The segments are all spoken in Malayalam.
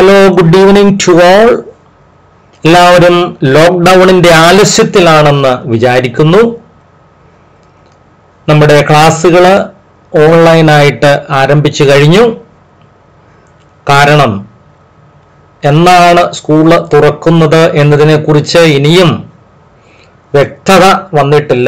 Hello good evening to all എല്ലാവരും ലോക്ക്ഡൌണിന്റെ ആലസ്യത്തിലാണെന്ന് വിചാരിക്കുന്നു നമ്മുടെ ക്ലാസ്സുകൾ ഓൺലൈനായിട്ട് ആരംഭിച്ചു കഴിഞ്ഞു കാരണം എന്നാണ് സ്കൂള് തുറക്കുന്നത് എന്നതിനെക്കുറിച്ച് ഇനിയും വ്യക്തത വന്നിട്ടില്ല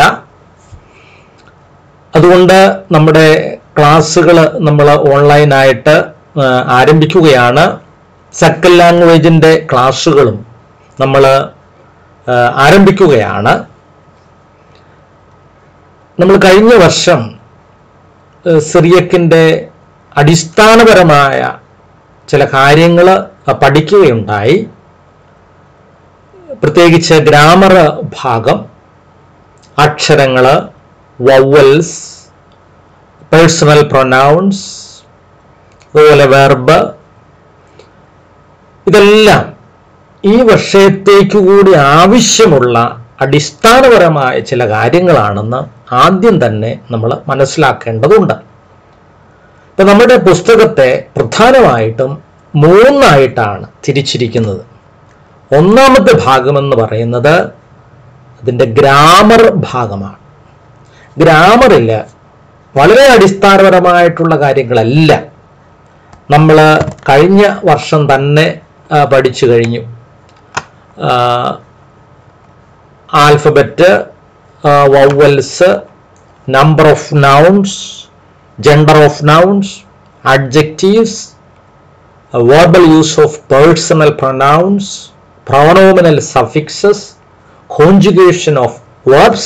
അതുകൊണ്ട് നമ്മുടെ ക്ലാസ്സുകൾ നമ്മൾ ഓൺലൈനായിട്ട് ആ, ആരംഭിക്കുകയാണ് സെക്കൻഡ് ലാംഗ്വേജിൻ്റെ ക്ലാസ്സുകളും നമ്മൾ ആരംഭിക്കുകയാണ് നമ്മൾ കഴിഞ്ഞ വർഷം ആ, സിറിയക്കിൻ്റെ അടിസ്ഥാനപരമായ ചില കാര്യങ്ങൾ പഠിക്കുകയുണ്ടായി പ്രത്യേകിച്ച് ഗ്രാമർ ഭാഗം അക്ഷരങ്ങൾ വവൽസ് പേഴ്സണൽ പ്രൊനൗൺസ് അതുപോലെ വെർബ് ഇതെല്ലാം ഈ വർഷത്തേക്ക് കൂടി ആവശ്യമുള്ള അടിസ്ഥാനപരമായ ചില കാര്യങ്ങളാണെന്ന് ആദ്യം തന്നെ നമ്മൾ മനസ്സിലാക്കേണ്ടതുണ്ട് ഇപ്പൊ നമ്മുടെ പുസ്തകത്തെ പ്രധാനമായിട്ടും മൂന്നായിട്ടാണ് തിരിച്ചിരിക്കുന്നത് ഒന്നാമത്തെ ഭാഗമെന്ന് പറയുന്നത് അതിൻ്റെ ഗ്രാമർ ഭാഗമാണ് ഗ്രാമറിൽ വളരെ അടിസ്ഥാനപരമായിട്ടുള്ള കാര്യങ്ങളല്ല നമ്മൾ കഴിഞ്ഞ വർഷം തന്നെ ആ, പഠിച്ചു കഴിഞ്ഞു alphabet vowels number of nouns gender of nouns adjectives verbal use of personal pronouns, pronominal suffixes, conjugation of verbs.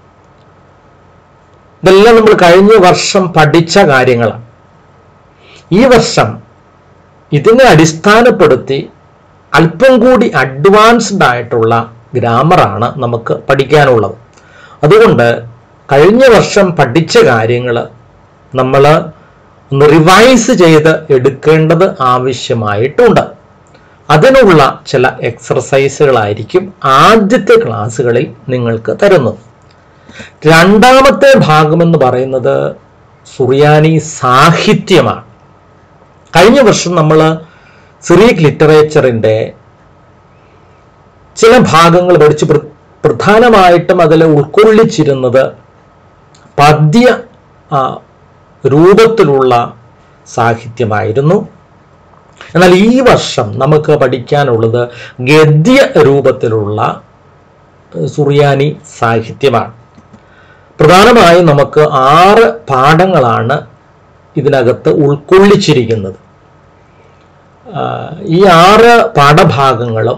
ഇതെല്ലാം നമ്മൾ കഴിഞ്ഞ വർഷം പഠിച്ച കാര്യങ്ങളാണ് ഈ വർഷം ഇതിനെ അടിസ്ഥാനപ്പെടുത്തി അല്പം കൂടി അഡ്വാൻസ്ഡ് ആയിട്ടുള്ള ഗ്രാമറാണ് നമുക്ക് പഠിക്കാനുള്ളത് അതുകൊണ്ട് കഴിഞ്ഞ വർഷം പഠിച്ച കാര്യങ്ങൾ നമ്മൾ ഒന്ന് റിവൈസ് ചെയ്ത് എടുക്കേണ്ടത് ആവശ്യമായിട്ടുണ്ട് അതിനുള്ള ചില എക്സർസൈസുകളായിരിക്കും ആദ്യത്തെ ക്ലാസ്സുകളിൽ നിങ്ങൾക്ക് തരുന്നത് രണ്ടാമത്തെ ഭാഗമെന്ന് പറയുന്നത് സുറിയാനി സാഹിത്യമാണ് കഴിഞ്ഞ വർഷം നമ്മൾ സിറിയക് ലിറ്ററേച്ചറിൻ്റെ ചില ഭാഗങ്ങൾ പഠിച്ച് പ്ര- പ്രധാനമായിട്ടും അതിൽ ഉൾക്കൊള്ളിച്ചിരുന്നത് പദ്യ ആ, രൂപത്തിലുള്ള സാഹിത്യമായിരുന്നു എന്നാൽ ഈ വർഷം നമുക്ക് പഠിക്കാനുള്ളത് ഗദ്യ രൂപത്തിലുള്ള ഏഹ്, സുറിയാനി സാഹിത്യമാണ് പ്രധാനമായും നമുക്ക് ആറ് പാഠങ്ങളാണ് ഇതിനകത്ത് ഉൾക്കൊള്ളിച്ചിരിക്കുന്നത് ആ, ഈ ആറ് പാഠഭാഗങ്ങളും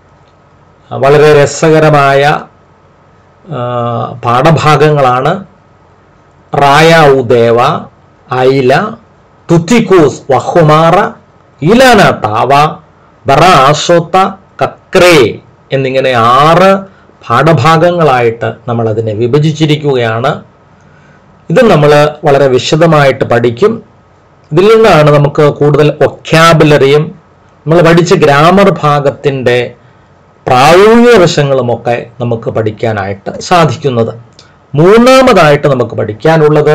വളരെ രസകരമായ ആ, പാഠഭാഗങ്ങളാണ് റായ ഉദേവ ഐല തുത്തിക്കൂസ് വഹുമാറ ഇലാന താവ ബറ ആസോത്ത കക്രേ എന്നിങ്ങനെ ആറ് പാഠഭാഗങ്ങളായിട്ട് നമ്മൾ അതിനെ വിഭജിച്ചിരിക്കുകയാണ് ഇത് നമ്മൾ വളരെ വിശദമായിട്ട് പഠിക്കും ഇതിൽ നിന്നാണ് നമുക്ക് കൂടുതൽ ഒക്യാബുലറിയും നമ്മൾ പഠിച്ച ഗ്രാമർ ഭാഗത്തിൻ്റെ പ്രായോഗിക വശങ്ങളുമൊക്കെ നമുക്ക് പഠിക്കാനായിട്ട് സാധിക്കുന്നത് മൂന്നാമതായിട്ട് നമുക്ക് പഠിക്കാനുള്ളത്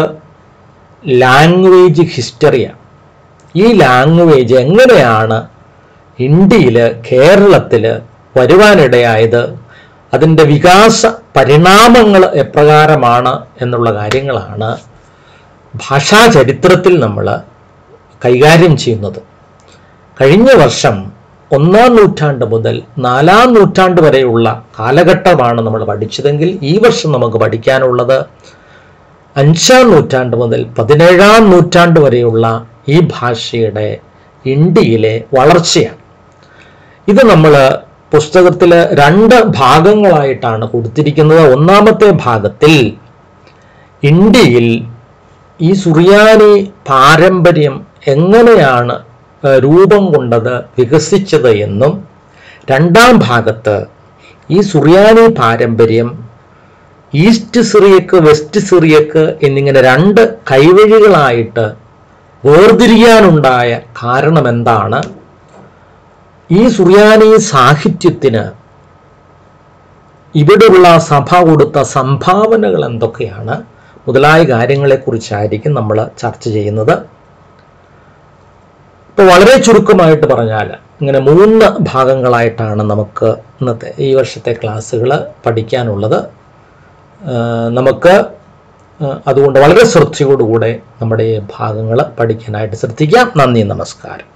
ലാംഗ്വേജ് ഹിസ്റ്ററിയാണ് ഈ ലാംഗ്വേജ് എങ്ങനെയാണ് ഇന്ത്യയിൽ കേരളത്തിൽ വരുവാനിടയായത് അതിൻ്റെ വികാസ പരിണാമങ്ങൾ എപ്രകാരമാണ് എന്നുള്ള കാര്യങ്ങളാണ് ഭാഷാ ചരിത്രത്തിൽ നമ്മൾ കൈകാര്യം ചെയ്യുന്നത് കഴിഞ്ഞ വർഷം ഒന്നാം നൂറ്റാണ്ട് മുതൽ നാലാം നൂറ്റാണ്ട് വരെയുള്ള കാലഘട്ടമാണ് നമ്മൾ പഠിച്ചതെങ്കിൽ ഈ വർഷം നമുക്ക് പഠിക്കാനുള്ളത് അഞ്ചാം നൂറ്റാണ്ട് മുതൽ പതിനേഴാം നൂറ്റാണ്ട് വരെയുള്ള ഈ ഭാഷയുടെ ഇന്ത്യയിലെ വളർച്ചയാണ് ഇത് നമ്മൾ പുസ്തകത്തിൽ രണ്ട് ഭാഗങ്ങളായിട്ടാണ് കൊടുത്തിരിക്കുന്നത് ഒന്നാമത്തെ ഭാഗത്തിൽ ഇന്ത്യയിൽ ഈ സുറിയാനി പാരമ്പര്യം എങ്ങനെയാണ് ഏഹ്, രൂപം കൊണ്ടത് വികസിച്ചത് എന്നും രണ്ടാം ഭാഗത്ത് ഈ സുറിയാനി പാരമ്പര്യം ഈസ്റ്റ് സിറിയക്ക് വെസ്റ്റ് സിറിയക്ക് എന്നിങ്ങനെ രണ്ട് കൈവഴികളായിട്ട് വേർതിരിയാനുണ്ടായ കാരണം എന്താണ് ഈ സുറിയാനി സാഹിത്യത്തിന് ഇവിടെയുള്ള സഭ കൊടുത്ത സംഭാവനകൾ എന്തൊക്കെയാണ് മുതലായ കാര്യങ്ങളെക്കുറിച്ചായിരിക്കും നമ്മൾ ചർച്ച ചെയ്യുന്നത് ഇപ്പോൾ വളരെ ചുരുക്കമായിട്ട് പറഞ്ഞാൽ ഇങ്ങനെ മൂന്ന് ഭാഗങ്ങളായിട്ടാണ് നമുക്ക് ഇന്നത്തെ ഈ വർഷത്തെ ക്ലാസ്സുകൾ പഠിക്കാനുള്ളത് ആ, നമുക്ക് ആ, അതുകൊണ്ട് വളരെ ശ്രദ്ധയോടുകൂടെ നമ്മുടെ ഈ ഭാഗങ്ങൾ പഠിക്കാനായിട്ട് ശ്രദ്ധിക്കാം നന്ദി നമസ്കാരം